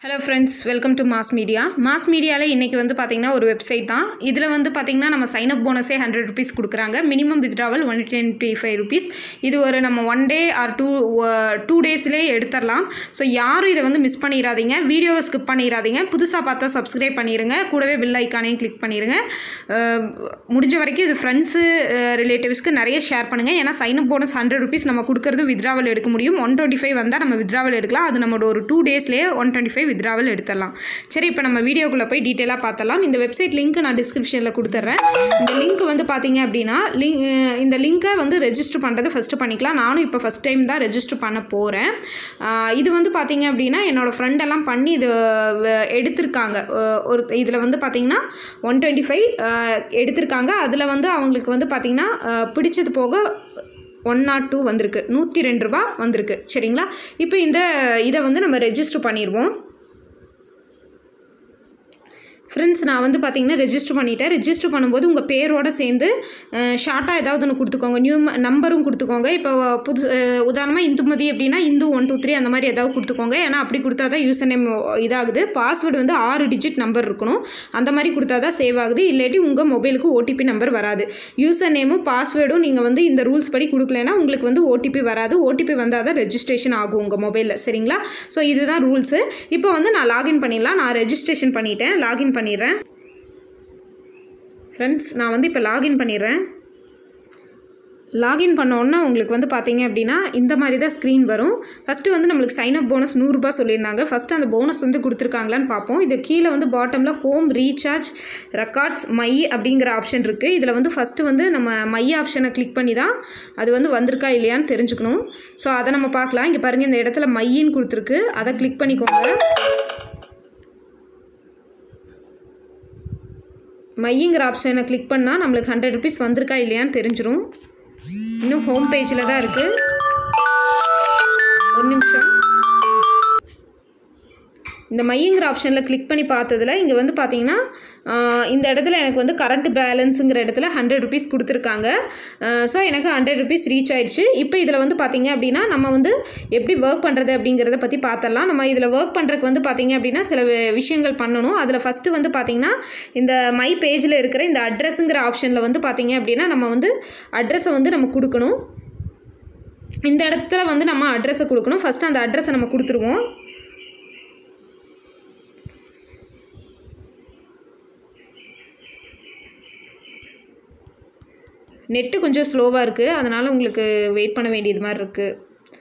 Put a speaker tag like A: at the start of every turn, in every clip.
A: hello friends welcome to mass media mass மீடியாவில் இன்றைக்கி வந்து பார்த்திங்கன்னா ஒரு வெப்சைட் தான் இதில் வந்து பார்த்திங்கன்னா நம்ம சைன் அப் போனஸே ஹண்ட்ரட் ருபீஸ் கொடுக்குறாங்க minimum withdrawal one twenty five rupees இது ஒரு நம்ம one day or two two டேஸ்லேயே எடுத்துடலாம் ஸோ யாரும் இதை வந்து மிஸ் பண்ணிடாதீங்க வீடியோவை ஸ்கிப் பண்ணிடாதீங்க புதுசாக பார்த்தா சப்ஸ்கிரைப் பண்ணிடுங்க கூடவே பில் ஐக்கானையும் கிளிக் பண்ணிடுங்க அஹ், முடிஞ்ச வரைக்கும் இது ஃப்ரெண்ட்ஸு ரிலேட்டிவ்ஸ்க்கு நிறைய ஷேர் பண்ணுங்கள் ஏன்னா sign up bonus hundred rupees நம்ம கொடுக்கறது வித்ராவல் எடுக்க முடியும் ஒன் டுவெண்ட்டி ஃபைவ் வந்தால் நம்ம வித்ராவல் எடுக்கலாம் அது நம்மளோட ஒரு டூ டேஸ்லேயே ஒன் டுவெண்ட்டி ஃபைவ் வித்ராவல் எடுத்துடலாம் சரி இப்போ நம்ம வீடியோக்குள்ளே போய் டீட்டெயிலாக பார்த்தலாம் இந்த வெப்சைட் லிங்க் நான் டிஸ்கிரிப்ஷனில் கொடுத்துட்றேன் இந்த லிங்க் வந்து பார்த்தீங்க அப்படின்னா லிங்க் இந்த லிங்க்கை வந்து ரெஜிஸ்டர் பண்ணுறது ஃபஸ்ட்டு பண்ணிக்கலாம் நானும் இப்போ ஃபஸ்ட் டைம் தான் ரெஜிஸ்டர் பண்ண போகிறேன் இது வந்து பார்த்தீங்க அப்படின்னா என்னோடய ஃப்ரெண்டெல்லாம் பண்ணி இது வ- எடுத்திருக்காங்க அஹ் ஒரு இதில் வந்து பார்த்தீங்கன்னா ஒன் டுவெண்ட்டி ஃபைவ் எடுத்திருக்காங்க அதில் வந்து அவங்களுக்கு வந்து பார்த்தீங்கன்னா அஹ் பிடிச்சது போக ஒன் நாட் டூ வந்திருக்கு நூற்றி ரெண்டு ரூபா வந்திருக்கு சரிங்களா இப்போ இந்த இதை வந்து நம்ம ரெஜிஸ்டர் பண்ணிடுவோம் ஃப்ரெண்ட்ஸ் நான் வந்து பார்த்தீங்கன்னா ரெஜிஸ்டர் பண்ணிட்டேன் ரெஜிஸ்டர் பண்ணும்போது உங்கள் பேரோட சேர்ந்து ஷார்ட்டாக ஏதாவது ஒன்று கொடுத்துக்கோங்க நியூ நம்பரும் கொடுத்துக்கோங்க இப்போ புது அஹ், உதாரணமாக இந்துமதி அப்படின்னா இந்து ஒன் டூ த்ரீ அந்த மாதிரி ஏதாவது கொடுத்துக்கோங்க ஏன்னா அப்படி கொடுத்தா தான் யூசர் நேம் இதாகுது பாஸ்வேர்டு வந்து ஆறு டிஜிட் நம்பர் இருக்கணும் அந்த மாதிரி கொடுத்தா தான் சேவ் ஆகுது இல்லாட்டி உங்கள் மொபைலுக்கு ஓடிபி நம்பர் வராது யூசர் நேமும் பாஸ்வேர்டும் நீங்கள் வந்து இந்த ரூல்ஸ் படி கொடுக்கலனா உங்களுக்கு வந்து ஓடிபி வராது ஓடிபி வந்தால் தான் ரெஜிஸ்ட்ரேஷன் ஆகும் உங்கள் மொபைலில் சரிங்களா ஸோ இதுதான் ரூல்ஸு இப்போ வந்து நான் லாகின் பண்ணிடலாம் நான் ரெஜிஸ்ட்ரேஷன் பண்ணிட்டேன் லாகின் பண்ணிடுறேன் ஃப்ரெண்ட்ஸ் நான் வந்து இப்போ லாகின் பண்ணிடுறேன் லாகின் பண்ண உடனே உங்களுக்கு வந்து பார்த்தீங்க அப்படின்னா இந்த மாதிரி தான் ஸ்க்ரீன் வரும் ஃபஸ்ட்டு வந்து நம்மளுக்கு சைன் அப் போனஸ் நூறுரூபா சொல்லியிருந்தாங்க ஃபஸ்ட்டு அந்த போனஸ் வந்து கொடுத்துருக்காங்களான்னு பார்ப்போம் இது கீழே வந்து பாட்டமில் ஹோம் ரீசார்ஜ் ரெக்கார்ட்ஸ் மை அப்படிங்கிற ஆப்ஷன் இருக்குது இதில் வந்து ஃபஸ்ட்டு வந்து நம்ம மை ஆப்ஷனை கிளிக் பண்ணி தான் அது வந்து வந்திருக்கா இல்லையான்னு தெரிஞ்சுக்கணும் ஸோ அதை நம்ம பார்க்கலாம் இங்கே பாருங்கள் இந்த இடத்துல மையின்னு கொடுத்துருக்கு அதை கிளிக் பண்ணிக்கோங்க மையிங்கிற ஆப்ஷனை கிளிக் பண்ணால் நம்மளுக்கு ஹண்ட்ரட் ருபீஸ் வந்திருக்கா இல்லையான்னு தெரிஞ்சிரும் இன்னும் ஹோம் பேஜில் தான் இருக்குது ஒரு நிமிஷம் இந்த மையங்கிற ஆப்ஷனில் கிளிக் பண்ணி பார்த்ததுல இங்கே வந்து பார்த்தீங்கன்னா ஆஹ், இந்த இடத்துல எனக்கு வந்து கரண்ட் பேலன்ஸுங்கிற இடத்துல ஹண்ட்ரட் ருபீஸ் கொடுத்துருக்காங்க ஸோ எனக்கு ஹண்ட்ரட் ருபீஸ் ரீச் ஆயிடுச்சு இப்போ இதில் வந்து பார்த்தீங்க அப்படின்னா நம்ம வந்து எப்படி ஒர்க் பண்ணுறது அப்படிங்கிறத பற்றி பார்த்தரலாம் நம்ம இதில் ஒர்க் பண்ணுறதுக்கு வந்து பார்த்தீங்க அப்படின்னா சில வி- விஷயங்கள் பண்ணணும் அதில் ஃபஸ்ட்டு வந்து பார்த்தீங்கன்னா இந்த மை பேஜில் இருக்கிற இந்த அட்ரஸுங்கிற ஆப்ஷனில் வந்து பார்த்தீங்க அப்படின்னா நம்ம வந்து அட்ரஸை வந்து நம்ம கொடுக்கணும் இந்த இடத்துல வந்து நம்ம அட்ரஸை கொடுக்கணும் ஃபஸ்ட்டு அந்த அட்ரஸை நம்ம கொடுத்துருவோம் நெட்டு கொஞ்சம் ஸ்லோவாக இருக்குது அதனால் உங்களுக்கு வெயிட் பண்ண வேண்டியது மாதிரி இருக்குது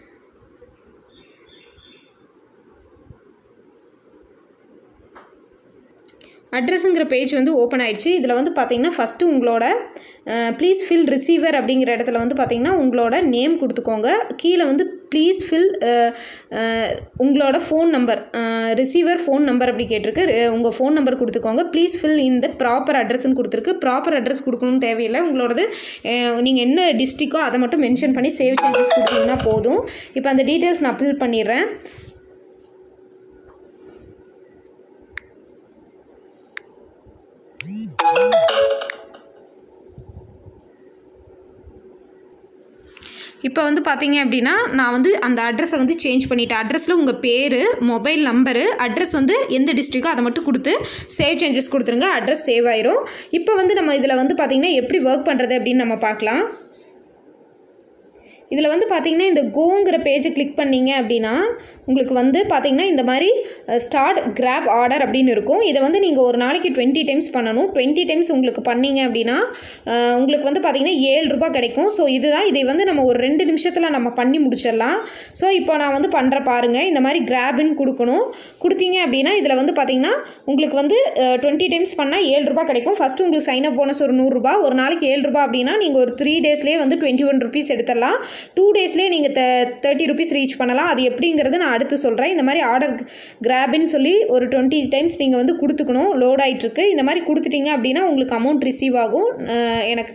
A: அட்ரஸுங்கிற பேஜ் வந்து ஓப்பன் ஆயிடுச்சு இதில் வந்து பார்த்தீங்கன்னா ஃபஸ்ட்டு உங்களோட ப்ளீஸ் ஃபில் ரிசீவர் அப்படிங்கிற இடத்துல வந்து பார்த்தீங்கன்னா உங்களோட நேம் கொடுத்துக்கோங்க கீழே வந்து ப்ளீஸ் ஃபில் உங்களோட phone number receiver phone number அப்படி கேட்டிருக்கு உங்கள் ஃபோன் நம்பர் கொடுத்துக்கோங்க ப்ளீஸ் ஃபில் இந்த ப்ராப்பர் அட்ரஸ்ன்னு கொடுத்துருக்கு ப்ராப்பர் அட்ரஸ் கொடுக்கணும்னு தேவையில்லை உங்களோடது நீங்கள் என்ன டிஸ்ட்ரிக்கோ அதை மட்டும் மென்ஷன் பண்ணி சேவ் சேஞ்சஸ் கொடுத்தீங்கன்னா போதும் இப்போ அந்த டீட்டெயில்ஸ் நான் அப்லோட் பண்ணிடுறேன் இப்போ வந்து பார்த்தீங்க அப்படின்னா நான் வந்து அந்த அட்ரஸை வந்து சேஞ்ச் பண்ணிட்டேன் அட்ரஸில் உங்கள் பேர் மொபைல் நம்பரு அட்ரஸ் வந்து எந்த டிஸ்ட்ரிக்கோ அதை மட்டும் கொடுத்து சேவ் சேஞ்சஸ் கொடுத்துருங்க அட்ரஸ் சேவ் ஆயிரும் இப்போ வந்து நம்ம இதில் வந்து பார்த்திங்கன்னா எப்படி ஒர்க் பண்ணுறது அப்படின்னு நம்ம பார்க்கலாம் இதில் வந்து பார்த்தீங்கன்னா இந்த கோங்கிற பேஜை கிளிக் பண்ணீங்க அப்படின்னா உங்களுக்கு வந்து பார்த்தீங்கன்னா இந்த மாதிரி ஸ்டார்ட் கிராப் ஆர்டர் அப்படின்னு இருக்கும் இதை வந்து நீங்கள் ஒரு நாளைக்கு டுவெண்ட்டி டைம்ஸ் பண்ணணும் டுவெண்ட்டி டைம்ஸ் உங்களுக்கு பண்ணீங்க அப்படின்னா அஹ், உங்களுக்கு வந்து பார்த்தீங்கன்னா ஏழு ரூபாய் கிடைக்கும் ஸோ இதுதான் இதை வந்து நம்ம ஒரு ரெண்டு நிமிஷத்தில் நம்ம பண்ணி முடிச்சிடலாம் ஸோ இப்போ நான் வந்து பண்ணுற பாருங்கள் இந்த மாதிரி கிராப்னு கொடுக்கணும் கொடுத்தீங்க அப்படின்னா இதில் வந்து பார்த்தீங்கன்னா உங்களுக்கு வந்து டுவெண்ட்டி டைம்ஸ் பண்ணால் ஏழு ரூபாய் கிடைக்கும் ஃபஸ்ட்டு உங்களுக்கு சைன் அப் போனஸ் ஒரு நூறுரூபா ஒரு நாளைக்கு ஏழு ரூபாய் அப்படின்னா நீங்கள் ஒரு த்ரீ டேஸ்லேயே வந்து டுவெண்ட்டி ஒன் ருபீஸ் எடுத்துடலாம் டூ டேஸ்லேயே நீங்கள் த தேர்ட்டி ருபீஸ் ரீச் பண்ணலாம் அது எப்படிங்கிறது நான் அடுத்து சொல்கிறேன் இந்த மாதிரி ஆர்டர் கிராபின்னு சொல்லி ஒரு டுவெண்ட்டி டைம்ஸ் நீங்கள் வந்து கொடுத்துக்கணும் லோட் ஆகிட்டுருக்கு இந்த மாதிரி கொடுத்துட்டீங்க அப்படின்னா உங்களுக்கு அமௌண்ட் ரிசீவ் ஆகும் அஹ் எனக்கு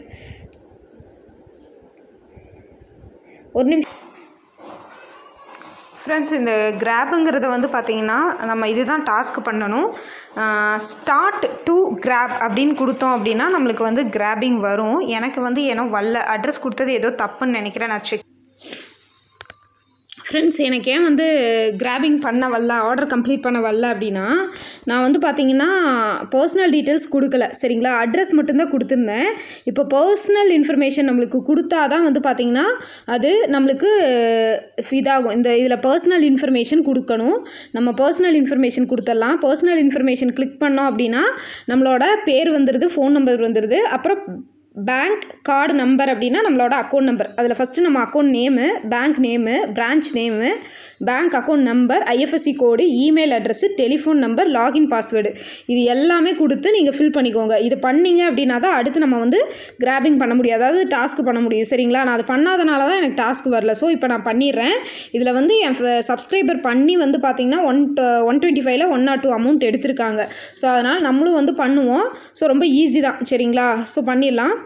A: ஒரு நிமிஷம் ஃப்ரெண்ட்ஸ் இந்த கிராப்புங்கிறத வந்து பார்த்தீங்கன்னா நம்ம இதுதான் டாஸ்க் பண்ணணும் ஸ்டார்ட் டு கிராப் அப்படின்னு கொடுத்தோம் அப்படின்னா நம்மளுக்கு வந்து கிராபிங் வரும் எனக்கு வந்து ஏனோ வரல அட்ரஸ் கொடுத்தது ஏதோ தப்புன்னு நினைக்கிறேன் நான் செக் ஃப்ரெண்ட்ஸ் எனக்கு ஏன் வந்து கிராபிங் பண்ண வரல ஆர்டர் கம்ப்ளீட் பண்ண வரல அப்படின்னா நான் வந்து பார்த்தீங்கன்னா பர்சனல் டீட்டெயில்ஸ் கொடுக்கல சரிங்களா அட்ரஸ் மட்டும்தான் கொடுத்துருந்தேன் இப்போ பர்சனல் இன்ஃபர்மேஷன் நம்மளுக்கு கொடுத்தா தான் வந்து பார்த்தீங்கன்னா அது நம்மளுக்கு இதாகும் இந்த இதில் பர்சனல் இன்ஃபர்மேஷன் கொடுக்கணும் நம்ம பர்சனல் இன்ஃபர்மேஷன் கொடுத்துடலாம் பர்சனல் இன்ஃபர்மேஷன் கிளிக் பண்ணோம் அப்படின்னா நம்மளோட பேர் வந்துடுது ஃபோன் நம்பர் வந்துடுது அப்புறம் பேங்க் கார்டு நம்பர் அப்படின்னா நம்மளோட அக்கௌண்ட் நம்பர் அதில் ஃபஸ்ட்டு நம்ம account name bank name branch name bank account number IFSC code email address telephone number login password இது எல்லாமே கொடுத்து நீங்கள் ஃபில் பண்ணிக்கோங்க இது பண்ணீங்க அப்படின்னா தான் அடுத்து நம்ம வந்து கிராபிங் பண்ண முடியும் அதாவது டாஸ்க் பண்ண முடியும் சரிங்களா நான் அது பண்ணாதனால தான் எனக்கு டாஸ்க் வரல ஸோ இப்போ நான் பண்ணிடுறேன் இதில் வந்து என் சப்ஸ்கிரைபர் பண்ணி வந்து பார்த்தீங்கன்னா ஒன் ஒன் டுவெண்ட்டி ஃபைவ்ல ஒன் நாட் டூ அமௌண்ட் எடுத்திருக்காங்க ஸோ அதனால் நம்மளும் வந்து பண்ணுவோம் ஸோ ரொம்ப ஈஸி தான் சரிங்களா ஸோ பண்ணிடலாம்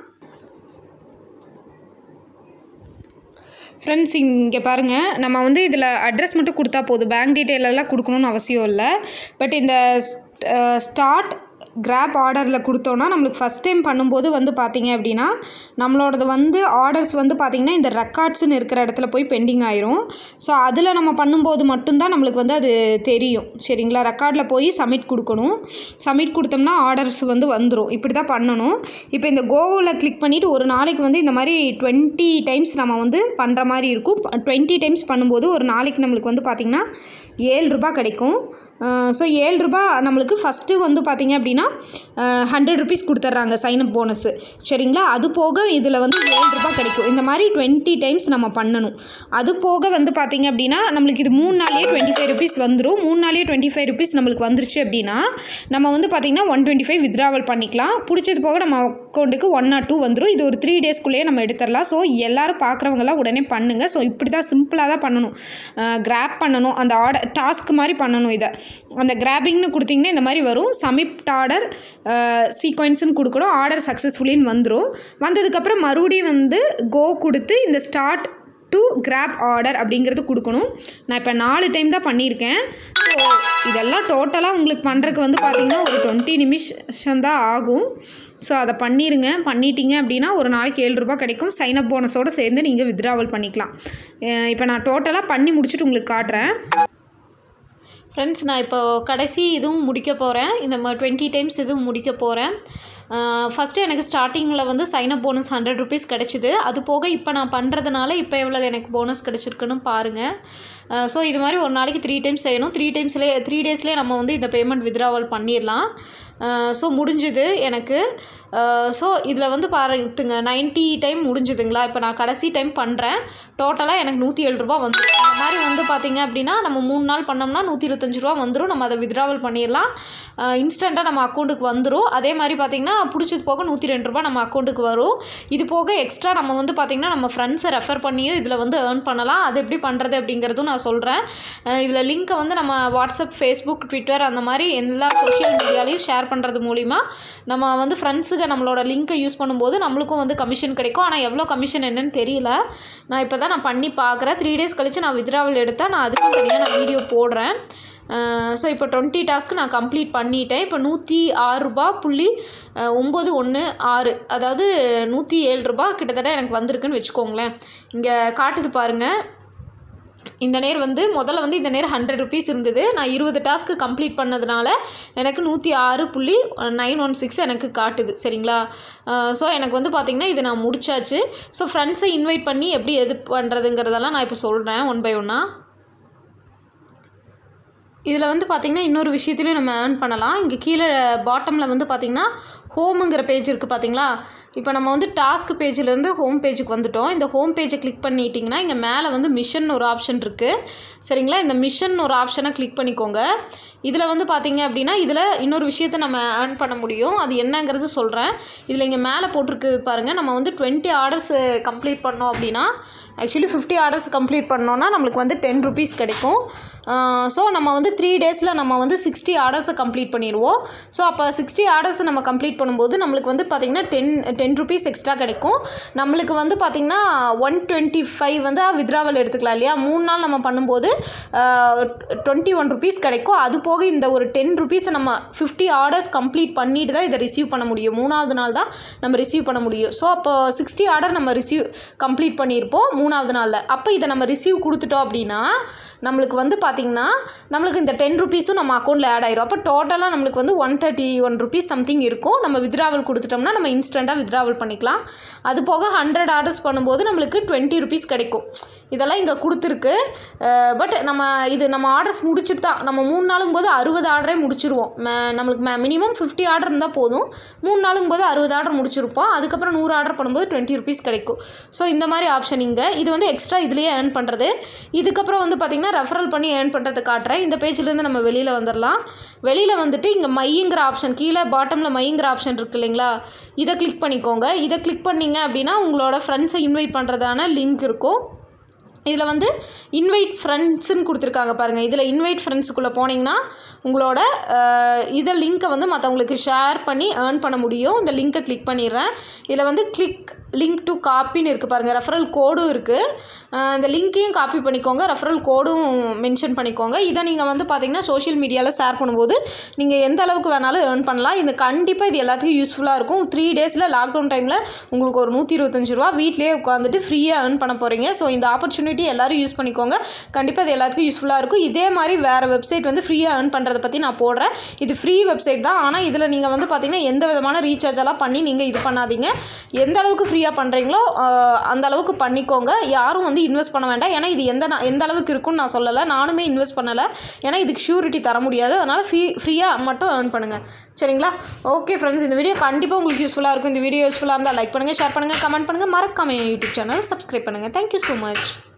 A: ஃப்ரெண்ட்ஸ் இங்கே பாருங்கள் நம்ம வந்து இதில் அட்ரஸ் மட்டும் கொடுத்தா போதும் பேங்க் டீட்டெயில் எல்லாம் கொடுக்கணும்னு அவசியம் இல்லை பட் இந்த ஸ்டார்ட் கிராப் ஆர்டரில் கொடுத்தோன்னா நம்மளுக்கு ஃபஸ்ட் டைம் பண்ணும்போது வந்து பார்த்தீங்க அப்படின்னா நம்மளோடது வந்து ஆர்டர்ஸ் வந்து பார்த்திங்கன்னா இந்த ரெக்கார்ட்ஸ்னு இருக்கிற இடத்துல போய் பெண்டிங் ஆயிரும் ஸோ அதில் நம்ம பண்ணும்போது மட்டும்தான் நம்மளுக்கு வந்து அது தெரியும் சரிங்களா ரெக்கார்டில் போய் சப்மிட் கொடுக்கணும் சப்மிட் கொடுத்தோம்னா ஆர்டர்ஸ் வந்து வந்துடும் இப்படி தான் பண்ணணும் இப்போ இந்த கோவில் கிளிக் பண்ணிவிட்டு ஒரு நாளைக்கு வந்து இந்த மாதிரி டுவெண்ட்டி டைம்ஸ் நம்ம வந்து பண்ணுற மாதிரி இருக்கும் டுவெண்ட்டி டைம்ஸ் பண்ணும்போது ஒரு நாளைக்கு நம்மளுக்கு வந்து பார்த்திங்கன்னா ஏழு ரூபாய் கிடைக்கும் ஸோ ஏழு ரூபாய் நம்மளுக்கு ஃபஸ்ட்டு வந்து பார்த்திங்க அப்படின்னா ஹண்ட்ரட் ருபீஸ் கொடுத்துட்றாங்க சைனப் போனஸு சரிங்களா அது போக இதில் வந்து ஏழு ரூபாய் கிடைக்கும் இந்த மாதிரி டுவெண்ட்டி டைம்ஸ் நம்ம பண்ணணும் அது போக வந்து பார்த்திங்க அப்படின்னா நம்மளுக்கு இது மூணு நாள்லேயே டுவெண்ட்டி ஃபைவ் ருபீஸ் வந்துடும் மூணு நாள்லேயே டுவெண்ட்டி ஃபைவ் ருபீஸ் நம்மளுக்கு வந்துருச்சு அப்படின்னா நம்ம வந்து பார்த்திங்கன்னா ஒன் டுவெண்ட்டி ஃபைவ் வித்ராவல் பண்ணிக்கலாம் பிடிச்சது போக நம்ம அக்கௌண்ட்டுக்கு ஒன் ஆர் டூ வந்துடும் இது ஒரு த்ரீ டேஸ்க்குள்ளேயே நம்ம எடுத்துடலாம் ஸோ எல்லோரும் பார்க்குறவங்களாம் உடனே பண்ணுங்கள் ஸோ இப்படி தான் சிம்பிளாக தான் பண்ணணும் கிராப் பண்ணணும் அந்த ஆர்டர் டாஸ்க் மாதிரி பண்ணணும் இதை அந்த கிராபிங்னு கொடுத்தீங்கன்னா இந்த மாதிரி வரும் சமிட் ஆர்டர் சீக்வன்ஸ்னு கொடுக்கணும் ஆர்டர் சக்ஸஸ்ஃபுல்லின்னு வந்துடும் வந்ததுக்கப்புறம் மறுபடியும் வந்து கோ கொடுத்து இந்த ஸ்டார்ட் டு கிராப் ஆர்டர் அப்படிங்கிறது கொடுக்கணும் நான் இப்போ நாலு டைம் தான் பண்ணியிருக்கேன் ஸோ இதெல்லாம் டோட்டலாக உங்களுக்கு பண்ணுறதுக்கு வந்து பார்த்திங்கன்னா ஒரு டுவெண்ட்டி நிமிஷம் தான் ஆகும் ஸோ அதை பண்ணிடுங்க பண்ணிட்டீங்க அப்படின்னா ஒரு நாளைக்கு ஏழு ரூபாய் கிடைக்கும் சைனப் போனஸோடு சேர்ந்து நீங்கள் வித்ராவல் பண்ணிக்கலாம் இப்போ நான் டோட்டலாக பண்ணி முடிச்சுட்டு உங்களுக்கு காட்டுறேன் ஃப்ரெண்ட்ஸ் நான் இப்போ கடைசி இதுவும் முடிக்க போகிறேன் இந்த டுவெண்ட்டி டைம்ஸ் இதுவும் முடிக்க போகிறேன் ஃபஸ்ட்டு எனக்கு ஸ்டார்டிங்கில் வந்து சைனப் போனஸ் ஹண்ட்ரட் ருபீஸ் கிடச்சிது அது போக இப்போ நான் பண்ணுறதுனால இப்போ எவ்வளோ எனக்கு போனஸ் கிடச்சிருக்குன்னு பாருங்கள் ஸோ இது மாதிரி ஒரு நாளைக்கு த்ரீ டைம்ஸ் செய்யணும் த்ரீ டைம்ஸ்லேயே த்ரீ டேஸ்லேயே நம்ம வந்து இந்த பேமெண்ட் வித்ராவல் பண்ணிடலாம் ஸோ முடிஞ்சுது எனக்கு ஸோ இதில் வந்து பாருத்துங்க நைன்ட்டி டைம் முடிஞ்சுதுங்களா இப்போ நான் கடைசி டைம் பண்ணுறேன் டோட்டலாக எனக்கு நூற்றி ஏழு ரூபா வந்துடும் இந்த மாதிரி வந்து பார்த்திங்க அப்படின்னா நம்ம மூணு நாள் பண்ணோம்னா நூற்றி இருபத்தஞ்சி ரூபா வந்துடும் நம்ம அதை வித்ராவல் பண்ணிடலாம் இன்ஸ்டண்ட்டாக நம்ம அக்கௌண்ட்டுக்கு வந்துடும் அதே மாதிரி பார்த்திங்கன்னா பிடிச்சது போக நூற்றி ரெண்டு ரூபா நம்ம அக்கௌண்ட்டுக்கு வரும் இது போக எக்ஸ்ட்ரா நம்ம வந்து பார்த்திங்கன்னா நம்ம ஃப்ரெண்ட்ஸை ரெஃபர் பண்ணியும் இதில் வந்து ஏர்ன் பண்ணலாம் அது எப்படி பண்ணுறது அப்படிங்கிறதும் நான் சொல்கிறேன் இதில் லிங்க்கை வந்து நம்ம வாட்ஸ்அப் ஃபேஸ்புக் ட்விட்டர் அந்த மாதிரி எல்லா சோஷியல் மீடியாலையும் ஷேர் பண்ணுறது மூலிமா நம்ம வந்து ஃப்ரெண்ட்ஸுக்கு நம்மளோட லிங்க்கை யூஸ் பண்ணும்போது நம்மளுக்கும் வந்து கமிஷன் கிடைக்கும் ஆனால் எவ்வளோ கமிஷன் என்னன்னு தெரியல நான் இப்போ தான் நான் பண்ணி பார்க்குறேன் த்ரீ டேஸ் கழித்து நான் வித்ராவல் எடுத்தால் நான் அதுக்கும் தனியாக நான் வீடியோ போடுறேன் ஸோ இப்போ டுவெண்ட்டி டாஸ்க்கு நான் கம்ப்ளீட் பண்ணிட்டேன் இப்போ நூற்றி ஆறு ரூபா புள்ளி ஒம்பது ஒன்று ஆறு அதாவது நூற்றி ஏழு ரூபா கிட்டத்தட்ட எனக்கு வந்திருக்குன்னு வச்சுக்கோங்களேன் இங்கே காட்டுது பாருங்கள் இந்த நேர் வந்து முதல்ல வந்து இந்த நேர் ஹண்ட்ரட் ருபீஸ் இருந்தது நான் இருபது டாஸ்க்கு கம்ப்ளீட் பண்ணதுனால எனக்கு நூற்றி ஆறு புள்ளி நைன் ஒன் சிக்ஸ் எனக்கு காட்டுது சரிங்களா ஸோ எனக்கு வந்து பார்த்திங்கன்னா இது நான் முடிச்சாச்சு ஸோ ஃப்ரெண்ட்ஸை இன்வைட் பண்ணி எப்படி எது பண்ணுறதுங்கிறதெல்லாம் நான் இப்போ சொல்கிறேன் ஒன் பை ஒன்னாக இதில் வந்து பார்த்திங்கன்னா இன்னொரு விஷயத்துலையும் நம்ம ஏர்ன் பண்ணலாம் இங்கே கீழே பாட்டமில் வந்து பார்த்திங்கன்னா ஹோமுங்கிற பேஜ் இருக்குது பார்த்தீங்களா இப்போ நம்ம வந்து டாஸ்க் பேஜ்லேருந்து ஹோம் பேஜுக்கு வந்துட்டோம் இந்த ஹோம் பேஜை கிளிக் பண்ணிட்டீங்கன்னா இங்கே மேலே வந்து மிஷன் ஒரு ஆப்ஷன் இருக்குது சரிங்களா இந்த மிஷன் ஒரு ஆப்ஷனை கிளிக் பண்ணிக்கோங்க இதில் வந்து பார்த்தீங்க அப்படின்னா இதில் இன்னொரு விஷயத்த நம்ம ஏர்ன் பண்ண முடியும் அது என்னங்கிறது சொல்கிறேன் இதில் இங்கே மேலே போட்டிருக்கு பாருங்கள் நம்ம வந்து டுவெண்ட்டி ஆர்டர்ஸ் கம்ப்ளீட் பண்ணோம் அப்படின்னா ஆக்சுவலி ஃபிஃப்டி ஆர்டர்ஸ் கம்ப்ளீட் பண்ணோன்னா நம்மளுக்கு வந்து டென் ருபீஸ் கிடைக்கும் ஸோ நம்ம வந்து த்ரீ டேஸில் நம்ம வந்து சிக்ஸ்டி ஆர்டர்ஸை கம்ப்ளீட் பண்ணிடுவோம் ஸோ அப்போ சிக்ஸ்டி ஆர்டர்ஸ் நம்ம கம்ப்ளீட் பண்ணும்போது நம்மளுக்கு வந்து பார்த்திங்கன்னா டென் டென் ருபீஸ் எக்ஸ்ட்ரா கிடைக்கும் நம்மளுக்கு வந்து பார்த்திங்கன்னா ஒன் டுவெண்ட்டி ஃபைவ் வந்து வித்ராவல் எடுத்துக்கலாம் இல்லையா மூணு நாள் நம்ம பண்ணும்போது டுவெண்ட்டி ஒன் ருபீஸ் கிடைக்கும் அது போக இந்த ஒரு டென் ருபீஸை நம்ம ஃபிஃப்டி ஆர்டர்ஸ் கம்ப்ளீட் பண்ணிட்டு தான் இதை ரிசீவ் பண்ண முடியும் மூணாவது நாள் தான் நம்ம ரிசீவ் பண்ண முடியும் ஸோ அப்போ சிக்ஸ்டி ஆர்டர் நம்ம ரிசீவ் கம்ப்ளீட் பண்ணியிருப்போம் மூணாவது நாளில் அப்போ இதை நம்ம ரிசீவ் கொடுத்துட்டோம் அப்படின்னா நம்மளுக்கு வந்து பார்த்திங்கன்னா நம்மளுக்கு இந்த டென் ருபீஸும் நம்ம அக்கௌண்ட்டில் ஆட் ஆயிரும் அப்போ டோட்டலாக நம்மளுக்கு வந்து one thirty one rupees something இருக்கும் நம்ம வித்ராவல் கொடுத்துட்டோம்னா நம்ம இன்ஸ்டண்ட்டாக வித்ராவல் பண்ணிக்கலாம் அது போக ஹண்ட்ரட் ஆர்டர்ஸ் பண்ணும்போது நம்மளுக்கு டுவெண்ட்டி ருபீஸ் கிடைக்கும் இதெல்லாம் இங்கே கொடுத்துருக்கு பட் நம்ம இது நம்ம ஆர்டர்ஸ் முடிச்சுட்டு தான் நம்ம மூணு நாளுங்கும் போது அறுபது ஆர்டரே முடிச்சிருவோம் ம- நம்மளுக்கு மினிமம் ஃபிஃப்டி ஆர்டர் இருந்தால் போதும் மூணு நாளுங்கும் போது அறுபது ஆர்டர் முடிச்சிருப்போம் அதுக்கப்புறம் நூறு ஆர்டர் பண்ணும்போது டுவெண்ட்டி ருபீஸ் கிடைக்கும் ஸோ இந்த மாதிரி ஆப்ஷன் இங்கே இது வந்து எக்ஸ்ட்ரா இதுலேயே ஏர்ன் பண்ணுறது இதுக்கப்புறம் வந்து பார்த்திங்கன்னா ரெஃபரல் பண்ணி ஏர்ன் பண்ணுறது காட்டுறேன் இந்த பேஜ்லேருந்து நம்ம வெளியில் வந்துடலாம் வெளியில் வந்துட்டு இங்கே மைங்கிற ஆப்ஷன் கீழே பாட்டமில் மைங்கிற ஆப்ஷன் இருக்கு இல்லைங்களா இதை கிளிக் பண்ணிக்கோங்க இதை கிளிக் பண்ணீங்க அப்படின்னா உங்களோட ஃப்ரெண்ட்ஸை இன்வைட் பண்ணுறதான லிங்க் இருக்கும் இதில் வந்து இன்வைட் ஃப்ரெண்ட்ஸுன்னு கொடுத்துருக்காங்க பாருங்கள் இதில் இன்வைட் ஃப்ரெண்ட்ஸுக்குள்ளே போனீங்கன்னா உங்களோட அஹ், இதை லிங்க்கை வந்து மற்றவங்களுக்கு ஷேர் பண்ணி ஏர்ன் பண்ண முடியும் இந்த லிங்க்கை கிளிக் பண்ணிடுறேன் இதில் வந்து கிளிக் லிங்க் டு காப்பின்னு இருக்குது பாருங்கள் ரெஃபரல் கோடும் இருக்குது இந்த லிங்க்கையும் காப்பி பண்ணிக்கோங்க ரெஃபரல் கோடும் மென்ஷன் பண்ணிக்கோங்க இதை நீங்கள் வந்து பார்த்தீங்கன்னா சோஷியல் மீடியாவில் ஷேர் பண்ணும்போது நீங்கள் எந்த அளவுக்கு வேணாலும் ஏர்ன் பண்ணலாம் இது கண்டிப்பாக இது எல்லாத்துக்கும் யூஸ்ஃபுல்லாக இருக்கும் த்ரீ டேஸில் லாக்டவுன் டைமில் உங்களுக்கு ஒரு நூற்றி இருபத்தஞ்சு ரூபா வீட்டிலேயே உட்காந்துட்டு ஃப்ரீயாக ஏர்ன் பண்ண போகிறீங்க ஸோ இந்த ஆப்பர்ச்சுனிட்டி எல்லாரும் யூஸ் பண்ணிக்கோங்க கண்டிப்பாக இது எல்லாத்துக்கும் யூஸ்ஃபுல்லாக இருக்கும் இதே மாதிரி வேறு வெப்சைட் வந்து ஃப்ரீயாக ஏர்ன் பண்ணுறதை பற்றி நான் போடுறேன் இது ஃப்ரீ வெப்சைட் தான் ஆனால் இதில் நீங்கள் வந்து பார்த்தீங்கன்னா எந்த விதமான ரீசார்ஜ் எல்லாம் பண்ணி நீங்கள் இது பண்ணாதீங்க எந்த அளவுக்கு ஃப்ரீயாக பண்ணுறீங்களோ அந்த அளவுக்கு பண்ணிக்கோங்க யாரும் வந்து இன்வெஸ்ட் பண்ண வேண்டாம் ஏன்னா இது எந்த நா- எந்த அளவுக்கு இருக்கும்னு நான் சொல்லலை நானுமே இன்வெஸ்ட் பண்ணலை ஏன்னா இதுக்கு ஷூரிட்டி தர முடியாது அதனால் ஃப்ரீ ஃப்ரீயாக மட்டும் ஏர்ன் பண்ணுங்கள் சரிங்களா ஓகே ஃப்ரெண்ட்ஸ் இந்த வீடியோ கண்டிப்பாக உங்களுக்கு யூஸ்ஃபுல்லாக இருக்கும் இந்த வீடியோ யூஸ்ஃபுல்லாக இருந்தால் லைக் பண்ணுங்கள் ஷேர் பண்ணுங்கள் கமெண்ட் பண்ணுங்கள் மறக்காம என் யூடியூப் சேனல் சப்ஸ்கிரைப் பண்ணுங்கள் தேங்க்யூ ஸோ மச்